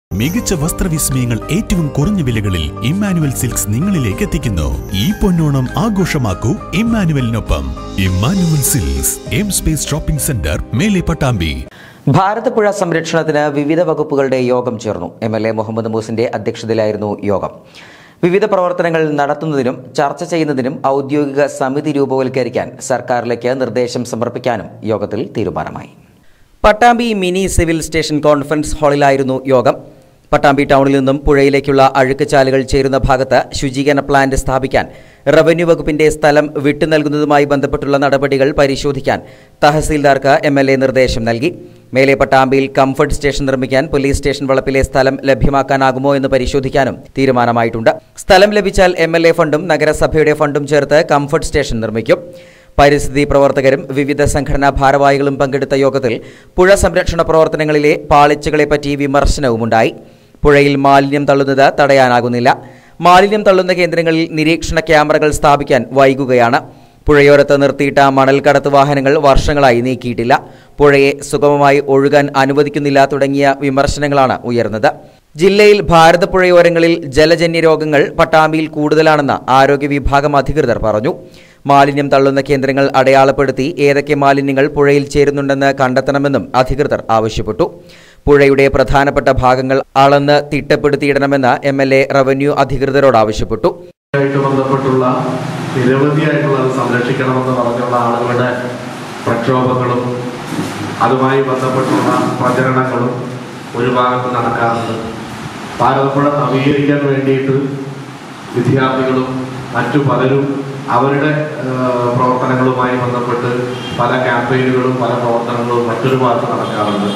മികച്ച വസ്ത്രവിസ്മയങ്ങൾ ഏറ്റവും കുറഞ്ഞ വിലകളിൽ ഇമ്മാനുവൽ സിൽക്സ് നിങ്ങളിലേക്ക് എത്തിക്കുന്നു ഈ പൊന്നോണം ആഘോഷമാക്കൂ ഇമ്മാനുവലിനൊപ്പം Emmanuel silks M space shopping centre മേലെ പട്ടാമ്പി ഭാരതപ്പുഴ സംരക്ഷണത്തിന് വിവിധ വകുപ്പുകളുടെ യോഗം ചേർന്നു എം എൽ എ മുഹമ്മദ് മൂസിന്റെ അധ്യക്ഷതയിലായിരുന്നു യോഗം വിവിധ പ്രവർത്തനങ്ങൾ നടത്തുന്നതിനും ചർച്ച ചെയ്യുന്നതിനും ഔദ്യോഗിക സമിതി രൂപവൽക്കരിക്കാൻ സർക്കാരിലേക്ക് നിർദ്ദേശം സമർപ്പിക്കാനും യോഗത്തിൽ തീരുമാനമായി Pattambi mini civil station conference ഹാളിലായിരുന്നു യോഗം പട്ടാമ്പി ടൗണിൽ നിന്നും പുഴയിലേക്കുള്ള അഴുക്കുചാലുകൾ ചേരുന്ന ഭാഗത്ത് ശുചീകരണ പ്ലാന്റ് സ്ഥാപിക്കാൻ റവന്യൂ വകുപ്പിന്റെ സ്ഥലം വിട്ടു നൽകുന്നതുമായി ബന്ധപ്പെട്ടുള്ള നടപടികൾ പരിശോധിക്കാൻ തഹസീൽദാർക്ക് എം എൽ എ നിർദ്ദേശം നൽകി മേലെ പട്ടാമ്പിയിൽ കംഫർട്ട് സ്റ്റേഷൻ നിർമ്മിക്കാൻ പോലീസ് സ്റ്റേഷൻ വളപ്പിലെ സ്ഥലം ലഭ്യമാക്കാനാകുമോ എന്ന് പരിശോധിക്കാനും തീരുമാനമായിട്ടുണ്ട് സ്ഥലം ലഭിച്ചാൽ എം എൽ എ ഫണ്ടും നഗരസഭയുടെ ഫണ്ടും ചേർത്ത് കംഫർട്ട് സ്റ്റേഷൻ നിർമ്മിക്കും പരിസ്ഥിതി പ്രവർത്തകരും വിവിധ സംഘടനാ ഭാരവാഹികളും പങ്കെടുത്ത യോഗത്തിൽ പുഴ സംരക്ഷണ പ്രവർത്തനങ്ങളിലെ പാളിച്ചകളെപ്പറ്റി വിമർശനവുമുണ്ടായി പുഴയിൽ മാലിന്യം തള്ളുന്നത് തടയാനാകുന്നില്ല മാലിന്യം തള്ളുന്ന കേന്ദ്രങ്ങളിൽ നിരീക്ഷണ ക്യാമറകൾ സ്ഥാപിക്കാൻ വൈകുകയാണ് പുഴയോരത്ത് നിർത്തിയിട്ട മണൽ കടത്ത് വാഹനങ്ങൾ വർഷങ്ങളായി നീക്കിയിട്ടില്ല പുഴയെ സുഗമമായി ഒഴുകാൻ അനുവദിക്കുന്നില്ല തുടങ്ങിയ വിമർശനങ്ങളാണ് ഉയർന്നത് ജില്ലയിൽ ഭാരതപ്പുഴയോരങ്ങളിൽ ജലജന്യ രോഗങ്ങൾ പട്ടാമ്പിയിൽ കൂടുതലാണെന്ന് ആരോഗ്യ വിഭാഗം അധികൃതർ പറഞ്ഞു മാലിന്യം തള്ളുന്ന കേന്ദ്രങ്ങൾ അടയാളപ്പെടുത്തി ഏതൊക്കെ മാലിന്യങ്ങൾ പുഴയിൽ ചേരുന്നുണ്ടെന്ന് കണ്ടെത്തണമെന്നും അധികൃതർ ആവശ്യപ്പെട്ടു പുഴയുടെ പ്രധാനപ്പെട്ട ഭാഗങ്ങൾ അളന്ന് തിട്ടപ്പെടുത്തിയിടണമെന്ന് എം എൽ എ റവന്യൂ അധികൃതരോട് ആവശ്യപ്പെട്ടു ആയിട്ട് ബന്ധപ്പെട്ടുള്ള നിരവധിയായിട്ടുള്ള അത് സംരക്ഷിക്കണമെന്ന് പറഞ്ഞുള്ള ആളുകളുടെ പ്രക്ഷോഭങ്ങളും അതുമായി ബന്ധപ്പെട്ടുള്ള പ്രചരണങ്ങളും ഒരു ഭാഗത്ത് നടക്കാറുണ്ട് ഭാരതപ്പുഴ നവീകരിക്കാൻ വേണ്ടിയിട്ട് വിദ്യാർത്ഥികളും മറ്റു പലരും അവരുടെ ആ, പ്രവർത്തനങ്ങളുമായി ബന്ധപ്പെട്ട് പല ക്യാമ്പയിനുകളും പല പ്രവർത്തനങ്ങളും മറ്റൊരു ഭാഗത്ത് നടക്കാറുണ്ട്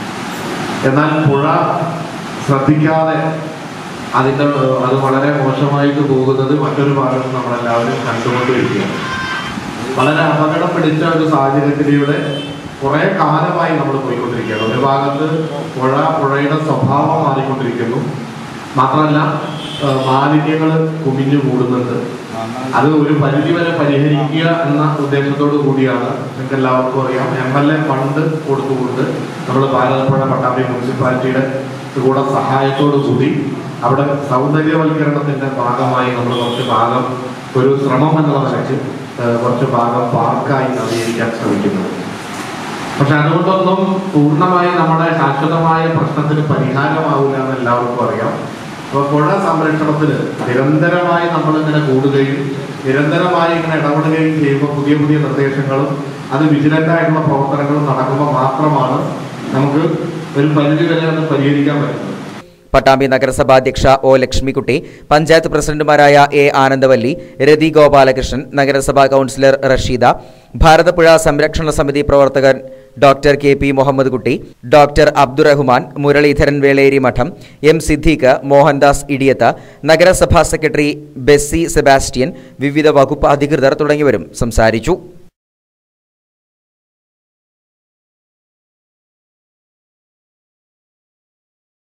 എന്നാൽ പുഴ ശ്രദ്ധിക്കാതെ അതിൻ്റെ ഏഹ്, അത് വളരെ മോശമായിട്ട് പോകുന്നത് മറ്റൊരു ഭാഗത്ത് നമ്മളെല്ലാവരും കണ്ടുകൊണ്ടിരിക്കുകയാണ് വളരെ അപകടം പിടിച്ച ഒരു സാഹചര്യത്തിലൂടെ കുറെ കാലമായി നമ്മൾ പോയിക്കൊണ്ടിരിക്കുകയാണ് ഒരു ഭാഗത്ത് പുഴ പുഴയുടെ സ്വഭാവം മാറിക്കൊണ്ടിരിക്കുന്നു മാത്രമല്ല മാലിന്യങ്ങൾ കുമിഞ്ഞു കൂടുന്നുണ്ട് അത് ഒരു പരിധി വരെ പരിഹരിക്കുക എന്ന ഉദ്ദേശത്തോടു കൂടിയാണ് നിങ്ങൾക്ക് എല്ലാവർക്കും അറിയാം എം എൽ എ ഫണ്ട് കൊടുത്തുകൊണ്ട് നമ്മൾ ഭാരതപ്പുഴ പട്ടാമ്പി മുനിസിപ്പാലിറ്റിയുടെ കൂടെ സഹായത്തോടു കൂടി അവിടെ സൗന്ദര്യവൽക്കരണത്തിന്റെ ഭാഗമായി നമ്മൾ കുറച്ച് ഭാഗം ഒരു ശ്രമം എന്നുള്ള നിലയ്ക്ക് ഏഹ്, കുറച്ച് ഭാഗം പാർക്കായി നവീകരിക്കാൻ ശ്രമിക്കുന്നത് പക്ഷെ അതുകൊണ്ടൊന്നും പൂർണ്ണമായി നമ്മുടെ ശാശ്വതമായ പ്രശ്നത്തിന് പരിഹാരമാവില്ല എന്ന് എല്ലാവർക്കും അറിയാം അപ്പോൾ പുഴ സംരക്ഷണത്തിന് നിരന്തരമായി നമ്മൾ ഇങ്ങനെ കൂടുകയും നിരന്തരമായി ഇങ്ങനെ ഇടപെടുകയും ചെയ്യുമ്പോൾ പുതിയ പുതിയ നിർദ്ദേശങ്ങളും അത് വിജിലന്റ് ആയിട്ടുള്ള പ്രവർത്തനങ്ങളും നടക്കുമ്പോൾ മാത്രമാണ് നമുക്ക് ഒരു പരിധി വരെ അത് പരിഹരിക്കാൻ പറ്റുന്നത് പട്ടാമ്പി നഗരസഭാ അധ്യക്ഷ ഒ ലക്ഷ്മിക്കുട്ടി പഞ്ചായത്ത് പ്രസിഡന്റുമാരായ എ ആനന്ദവല്ലി രതി ഗോപാലകൃഷ്ണൻ നഗരസഭാ കൗൺസിലർ റഷീദ ഭാരതപ്പുഴ സംരക്ഷണ സമിതി പ്രവർത്തകൻ ഡോക്ടർ കെ പി മുഹമ്മദ് കുട്ടി ഡോക്ടർ അബ്ദുറഹ്മാൻ മുരളീധരൻ വേളേരി മഠം എം സിദ്ദീഖ് മോഹൻദാസ് ഇടിയത്ത് നഗരസഭാ സെക്രട്ടറി ബെസ്സി സെബാസ്റ്റ്യൻ വിവിധ വകുപ്പ് അധികൃതർ തുടങ്ങിയവരും സംസാരിച്ചു